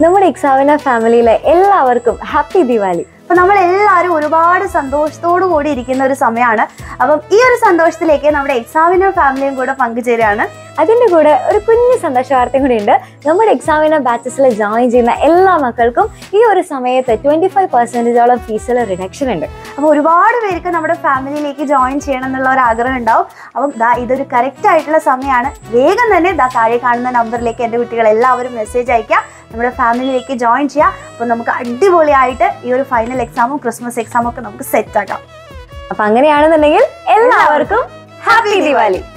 നമ്മുടെ എക്സാമിന ഫാമിലിയിലെ എല്ലാവർക്കും ഹാപ്പി ദിവാലി അപ്പൊ നമ്മൾ എല്ലാവരും ഒരുപാട് സന്തോഷത്തോടു കൂടി ഇരിക്കുന്ന ഒരു സമയമാണ് അപ്പം ഈ ഒരു സന്തോഷത്തിലേക്ക് നമ്മുടെ എക്സാമിനർ ഫാമിലിയും കൂടെ പങ്കുചേരുകയാണ് അതിന്റെ കൂടെ ഒരു കുഞ്ഞു സന്തോഷ വാർത്തയും കൂടി ഉണ്ട് നമ്മുടെ എക്സാമിന ബാച്ചസിൽ ജോയിൻ ചെയ്യുന്ന എല്ലാ മക്കൾക്കും ഈ ഒരു സമയത്ത് ട്വന്റി ഫൈവ് പെർസെന്റേജോളം ഫീസിൽ റിഡക്ഷൻ ഉണ്ട് അപ്പൊ ഒരുപാട് പേർക്ക് നമ്മുടെ ഫാമിലിയിലേക്ക് ജോയിൻ ചെയ്യണം എന്നുള്ള ഒരു ആഗ്രഹം ഉണ്ടാവും അപ്പം ദാ ഇതൊരു കറക്റ്റ് ആയിട്ടുള്ള സമയമാണ് വേഗം തന്നെ ദാ താഴെ കാണുന്ന നമ്പറിലേക്ക് എൻ്റെ കുട്ടികൾ എല്ലാവരും മെസ്സേജ് അയക്കുക നമ്മുടെ ഫാമിലിയിലേക്ക് ജോയിൻ ചെയ്യുക അപ്പോൾ നമുക്ക് അടിപൊളിയായിട്ട് ഈ ഒരു ഫൈനൽ എക്സാമും ക്രിസ്മസ് എക്സാമും ഒക്കെ നമുക്ക് സെറ്റ് ആക്കാം അപ്പൊ അങ്ങനെയാണെന്നുണ്ടെങ്കിൽ എല്ലാവർക്കും ഹാപ്പി ദിവാലി